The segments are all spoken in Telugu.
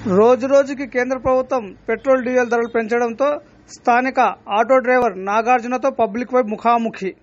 రోజు రోజుకి కేంద్ర ప్రభుత్వం పెట్రోల్ డీజిల్ ధరలు పెంచడంతో స్థానిక ఆటో డ్రైవర్ నాగార్జునతో పబ్లిక్ వైపు ముఖాముఖి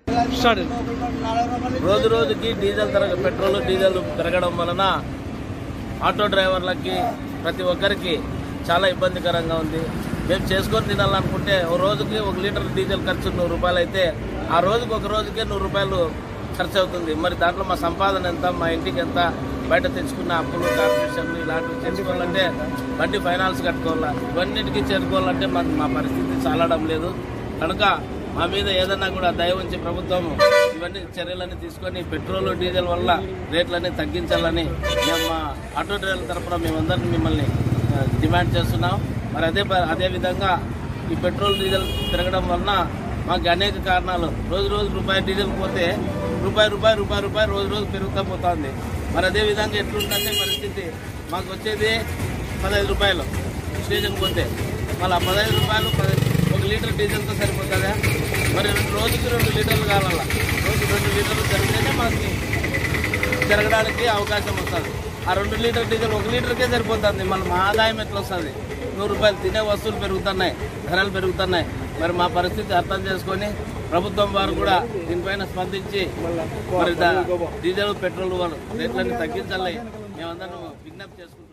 రోజు రోజుకి డీజిల్ ధర పెట్రోల్ డీజిల్ పెరగడం వలన ఆటో డ్రైవర్లకి ప్రతి ఒక్కరికి చాలా ఇబ్బందికరంగా ఉంది మేము చేసుకొని తినాలనుకుంటే ఓ రోజుకి ఒక లీటర్ డీజిల్ ఖర్చు నూరు రూపాయలు అయితే ఆ రోజుకి ఒక రోజుకే నూరు రూపాయలు ఖర్చు అవుతుంది మరి దాంట్లో మా సంపాదన ఎంత మా ఇంటికి ఎంత బయట తెచ్చుకున్న అప్పులు కార్పొరేషన్లు ఇలాంటివి చేసుకోవాలంటే బండి ఫైనాన్స్ కట్టుకోవాలా ఇవన్నిటికీ చేరుకోవాలంటే మాకు మా పరిస్థితి చాలడం లేదు కనుక మా మీద ఏదన్నా కూడా దయ ఉంచి ప్రభుత్వం ఇవన్నీ చర్యలన్నీ తీసుకొని పెట్రోల్ డీజిల్ వల్ల రేట్లన్నీ తగ్గించాలని మేము మా ఆటో డ్రైవర్ల తరఫున మేమందరం మిమ్మల్ని ఆ, డిమాండ్ చేస్తున్నాం మరి అదే ప- అదే విధంగా ఈ పెట్రోల్ డీజిల్ పెరగడం వలన మాకు అనేక కారణాలు రోజు రోజు రూపాయి డీజిల్ పోతే రూపాయి రూపాయి రూపాయి రూపాయి రోజు రోజు పెరుగుతూ పోతుంది మరి అదే విధంగా ఎట్లుందంటే పరిస్థితి మాకు వచ్చేది పదహైదు రూపాయలు స్టేషన్ పోతే మళ్ళీ ఆ పదహైదు రూపాయలు పది- ఒక లీటర్ డీజిల్తో సరిపోతుందా మరి రెండు రోజుకి రెండు లీటర్లు కావాలా రోజు రెండు లీటర్లు జరిగితేనే మాకు జరగడానికి అవకాశం వస్తుంది ఆ రెండు లీటర్ డీజిల్ ఒక లీటర్కే సరిపోతుంది మళ్ళీ మా ఆదాయం ఎట్లా వస్తుంది నూరు రూపాయలు తినే వస్తువులు పెరుగుతున్నాయి ధరలు పెరుగుతున్నాయి మరి మా పరిస్థితి అర్థం చేసుకొని ప్రభుత్వం వారు కూడా దీనిపైన స్పందించి మరి దా- డీజిల్ పెట్రోల్ వాళ్ళు రేట్లన్నీ తగ్గించాలి మేమందరం విజ్ఞప్తి చేసుకుంటాం